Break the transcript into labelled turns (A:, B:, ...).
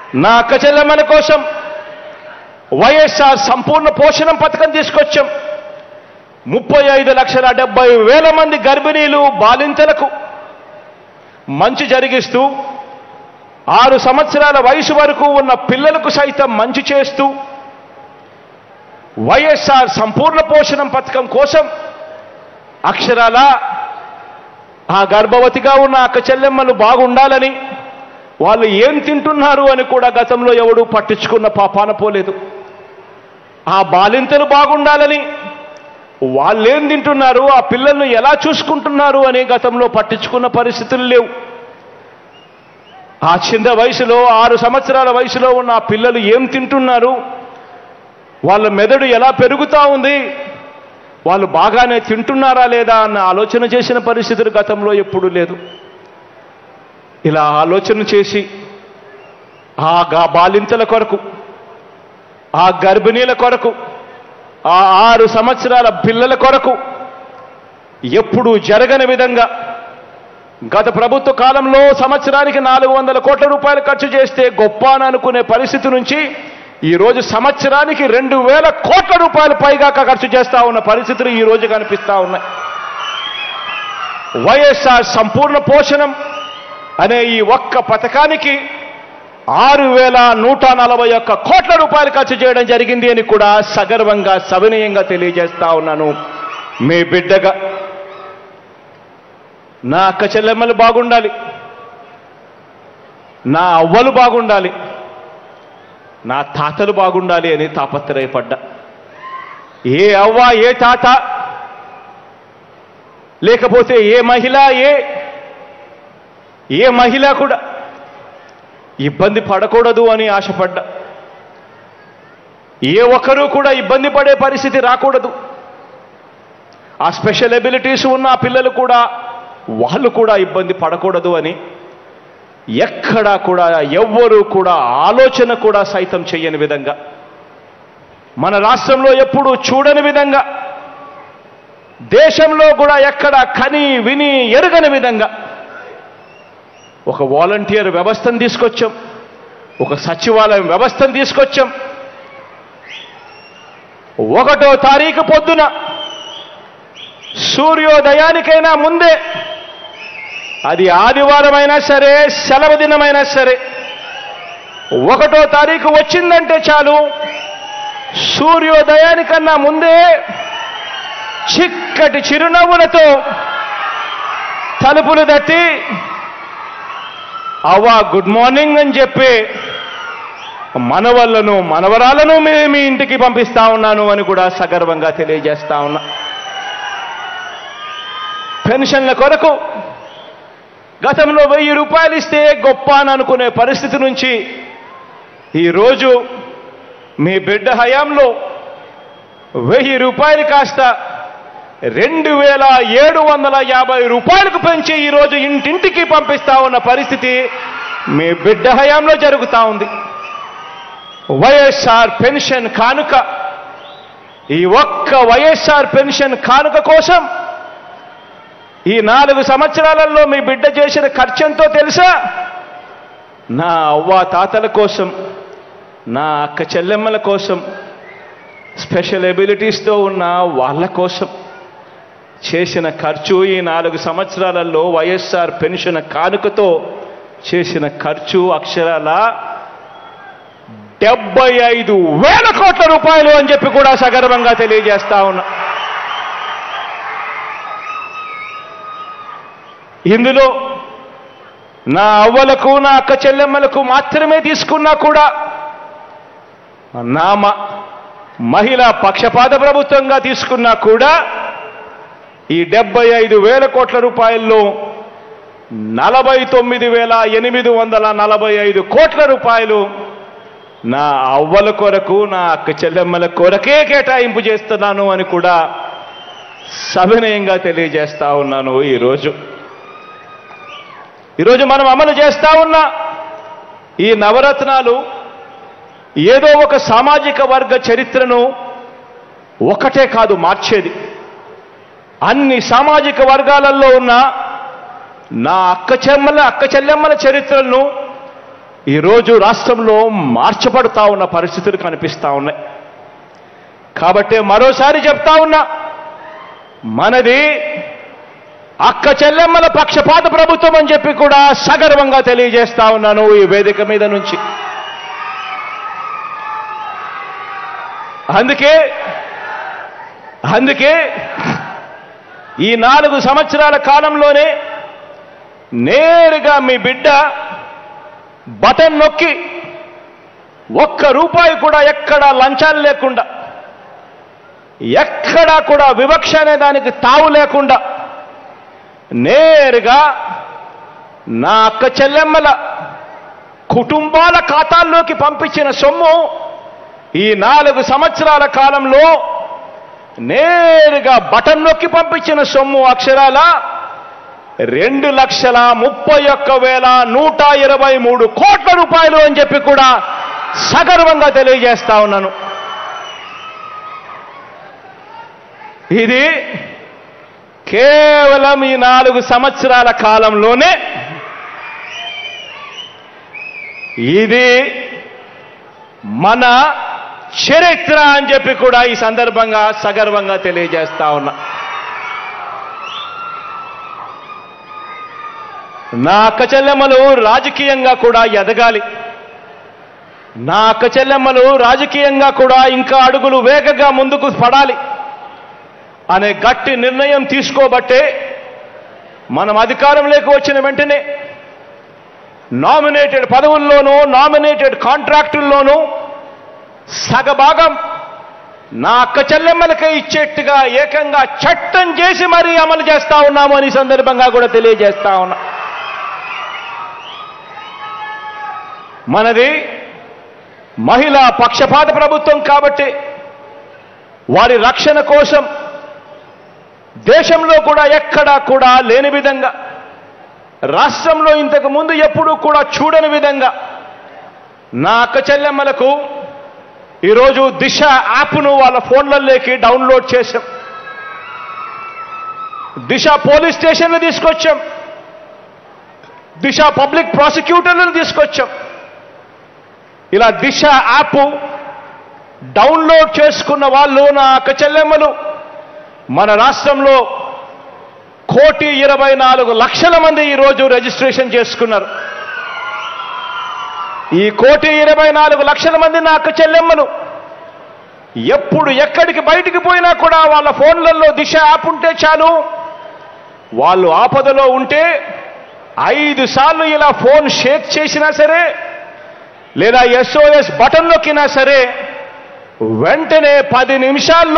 A: నా అక్క చెల్లెమ్మల కోసం వైఎస్ఆర్ సంపూర్ణ పోషణం పథకం తీసుకొచ్చాం ముప్పై ఐదు లక్షల డెబ్బై వేల మంది గర్భిణీలు బాలింతలకు మంచి జరిగిస్తూ ఆరు సంవత్సరాల వయసు వరకు ఉన్న పిల్లలకు సైతం మంచి చేస్తూ వైఎస్ఆర్ సంపూర్ణ పోషణం పథకం కోసం అక్షరాల ఆ గర్భవతిగా ఉన్న అక్క చెల్లెమ్మలు బాగుండాలని వాళ్ళు ఏం తింటున్నారు అని కూడా గతంలో ఎవడూ పట్టించుకున్న పాపాన పోలేదు ఆ బాలింతలు బాగుండాలని వాళ్ళేం తింటున్నారు ఆ పిల్లల్ని ఎలా చూసుకుంటున్నారు అని గతంలో పట్టించుకున్న పరిస్థితులు లేవు ఆ చిన్న వయసులో ఆరు సంవత్సరాల వయసులో ఉన్న ఆ పిల్లలు ఏం తింటున్నారు వాళ్ళ మెదడు ఎలా పెరుగుతా ఉంది వాళ్ళు బాగానే తింటున్నారా లేదా అన్న ఆలోచన చేసిన పరిస్థితులు గతంలో ఎప్పుడూ లేదు ఇలా ఆలోచన చేసి ఆ గా- బాలింతల కొరకు ఆ గర్భిణీల కొరకు ఆ ఆరు సంవత్సరాల పిల్లల కొరకు ఎప్పుడు జరగని విధంగా గత ప్రభుత్వ కాలంలో సంవత్సరానికి నాలుగు వందల కోట్ల రూపాయలు ఖర్చు చేస్తే గొప్ప అని అనుకునే పరిస్థితి నుంచి ఈ రోజు సంవత్సరానికి రెండు వేల కోట్ల రూపాయలు పైగా ఖర్చు చేస్తా ఉన్న పరిస్థితులు ఈ రోజు కనిపిస్తా ఉన్నాయి వైఎస్ఆర్ సంపూర్ణ పోషణం అనే ఈ ఒక్క పథకానికి ఆరు వేల నూట నలభై ఒక్క కోట్ల రూపాయలు ఖర్చు చేయడం జరిగింది అని కూడా సగర్వంగా సవినయంగా తెలియజేస్తా ఉన్నాను మీ బిడ్డగా నా అక్క చెల్లెమ్మలు బాగుండాలి నా అవ్వలు బాగుండాలి నా తాతలు బాగుండాలి అని తాపత్రయపడ్డా ఏ అవ్వ ఏ తాత లేకపోతే ఏ మహిళ ఏ ఏ మహిళ కూడా ఇబ్బంది పడకూడదు అని ఆశపడ్డా ఏ ఒక్కరూ కూడా ఇబ్బంది పడే పరిస్థితి రాకూడదు ఆ స్పెషల్ ఎబిలిటీస్ ఉన్న ఆ పిల్లలు కూడా వాళ్ళు కూడా ఇబ్బంది పడకూడదు అని ఎక్కడా కూడా ఎవ్వరూ కూడా ఆలోచన కూడా సైతం చేయని విధంగా మన రాష్ట్రంలో ఎప్పుడూ చూడని విధంగా దేశంలో కూడా ఎక్కడ కని విని ఎరుగని విధంగా ఒక వాలంటీర్ వ్యవస్థను తీసుకొచ్చాం ఒక సచివాలయం వ్యవస్థను తీసుకొచ్చాం ఒకటో తారీఖు పొద్దున సూర్యోదయానికైనా ముందే అది ఆదివారమైనా సరే సెలవు దినమైనా సరే ఒకటో తారీఖు వచ్చిందంటే చాలు సూర్యోదయానికన్నా ముందే చిక్కటి చిరునవ్వులతో తలుపులు తట్టి అవ్వా గుడ్ మార్నింగ్ అని చెప్పి మనవళ్ళను మనవరాలను మీ మీ ఇంటికి పంపిస్తా ఉన్నాను అని కూడా సగర్వంగా తెలియజేస్తా ఉన్నా పెన్షన్ల కొరకు గతంలో వెయ్యి రూపాయలు ఇస్తే గొప్ప అని అనుకునే పరిస్థితి నుంచి ఈరోజు మీ బిడ్డ హయాంలో వెయ్యి రూపాయలు కాస్త రెండు వేల ఏడు వందల యాభై రూపాయలకు పెంచి ఈరోజు ఇంటింటికి పంపిస్తా ఉన్న పరిస్థితి మీ బిడ్డ హయాంలో జరుగుతా ఉంది వైఎస్ఆర్ పెన్షన్ కానుక ఈ ఒక్క వైఎస్ఆర్ పెన్షన్ కానుక కోసం ఈ నాలుగు సంవత్సరాలలో మీ బిడ్డ చేసిన ఖర్చెంతో తెలుసా నా అవ్వ తాతల కోసం నా అక్క చెల్లెమ్మల కోసం స్పెషల్ ఎబిలిటీస్తో ఉన్న వాళ్ళ కోసం చేసిన ఖర్చు ఈ నాలుగు సంవత్సరాలలో వైఎస్ఆర్ పెన్షన్ కానుకతో చేసిన ఖర్చు అక్షరాల డెబ్బై ఐదు వేల కోట్ల రూపాయలు అని చెప్పి కూడా సగర్వంగా తెలియజేస్తా ఉన్నా ఇందులో నా అవ్వలకు నా అక్క చెల్లెమ్మలకు మాత్రమే తీసుకున్నా కూడా నా మ- మహిళా పక్షపాత ప్రభుత్వంగా తీసుకున్నా కూడా ఈ డెబ్బై ఐదు వేల కోట్ల రూపాయల్లో నలభై తొమ్మిది వేల ఎనిమిది వందల నలభై ఐదు కోట్ల రూపాయలు నా అవ్వల కొరకు నా అక్క చెల్లెమ్మల కొరకే కేటాయింపు చేస్తున్నాను అని కూడా సవినయంగా తెలియజేస్తా ఉన్నాను ఈరోజు ఈరోజు మనం అమలు చేస్తా ఉన్న ఈ నవరత్నాలు ఏదో ఒక సామాజిక వర్గ చరిత్రను ఒకటే కాదు మార్చేది అన్ని సామాజిక వర్గాలలో ఉన్న నా అక్క చెమ్మల అక్క చెల్లెమ్మల చరిత్రలను ఈరోజు రాష్ట్రంలో మార్చబడతా ఉన్న పరిస్థితులు కనిపిస్తా ఉన్నాయి కాబట్టి మరోసారి చెప్తా ఉన్నా మనది అక్క చెల్లెమ్మల పక్షపాత ప్రభుత్వం అని చెప్పి కూడా సగర్వంగా తెలియజేస్తా ఉన్నాను ఈ వేదిక మీద నుంచి అందుకే అందుకే ఈ నాలుగు సంవత్సరాల కాలంలోనే నేరుగా మీ బిడ్డ బటన్ నొక్కి ఒక్క రూపాయి కూడా ఎక్కడా లంచాలు లేకుండా ఎక్కడా కూడా వివక్ష అనే దానికి తావు లేకుండా నేరుగా నా అక్క చెల్లెమ్మల కుటుంబాల ఖాతాల్లోకి పంపించిన సొమ్ము ఈ నాలుగు సంవత్సరాల కాలంలో నేరుగా బటన్ నొక్కి పంపించిన సొమ్ము అక్షరాల రెండు లక్షల ముప్పై ఒక్క వేల నూట ఇరవై మూడు కోట్ల రూపాయలు అని చెప్పి కూడా సగర్వంగా తెలియజేస్తా ఉన్నాను ఇది కేవలం ఈ నాలుగు సంవత్సరాల కాలంలోనే ఇది మన చరిత్ర అని చెప్పి కూడా ఈ సందర్భంగా సగర్వంగా తెలియజేస్తా ఉన్నా నా అక్క చెల్లెమ్మలు రాజకీయంగా కూడా ఎదగాలి నా అక్క చెల్లెమ్మలు రాజకీయంగా కూడా ఇంకా అడుగులు వేగంగా ముందుకు పడాలి అనే గట్టి నిర్ణయం తీసుకోబట్టే మనం అధికారంలోకి వచ్చిన వెంటనే నామినేటెడ్ పదవుల్లోనూ నామినేటెడ్ కాంట్రాక్టుల్లోనూ సగభాగం నా అక్క చెల్లెమ్మలకే ఇచ్చేట్టుగా ఏకంగా చట్టం చేసి మరీ అమలు చేస్తా ఉన్నాము అని ఈ సందర్భంగా కూడా తెలియజేస్తా ఉన్నా మనది మహిళా పక్షపాత ప్రభుత్వం కాబట్టి వారి రక్షణ కోసం దేశంలో కూడా ఎక్కడా కూడా లేని విధంగా రాష్ట్రంలో ఇంతకు ముందు ఎప్పుడూ కూడా చూడని విధంగా నా అక్క చెల్లెమ్మలకు ఈరోజు దిశ యాప్ను వాళ్ళ ఫోన్లలోకి డౌన్లోడ్ చేశాం దిశ పోలీస్ స్టేషన్లు తీసుకొచ్చాం దిశ పబ్లిక్ ప్రాసిక్యూటర్లను తీసుకొచ్చాం ఇలా దిశ యాప్ డౌన్లోడ్ చేసుకున్న వాళ్ళు నా అక్క చెల్లెమ్మలు మన రాష్ట్రంలో కోటి ఇరవై నాలుగు లక్షల మంది ఈరోజు రిజిస్ట్రేషన్ చేసుకున్నారు ఈ కోటి ఇరవై నాలుగు లక్షల మంది నా అక్క చెల్లెమ్మలు ఎప్పుడు ఎక్కడికి బయటికి పోయినా కూడా వాళ్ళ ఫోన్లలో దిశ యాప్ ఉంటే చాలు వాళ్ళు ఆపదలో ఉంటే ఐదు సార్లు ఇలా ఫోన్ షేక్ చేసినా సరే లేదా ఎస్ఓఎస్ బటన్ నొక్కినా సరే వెంటనే పది నిమిషాల్లో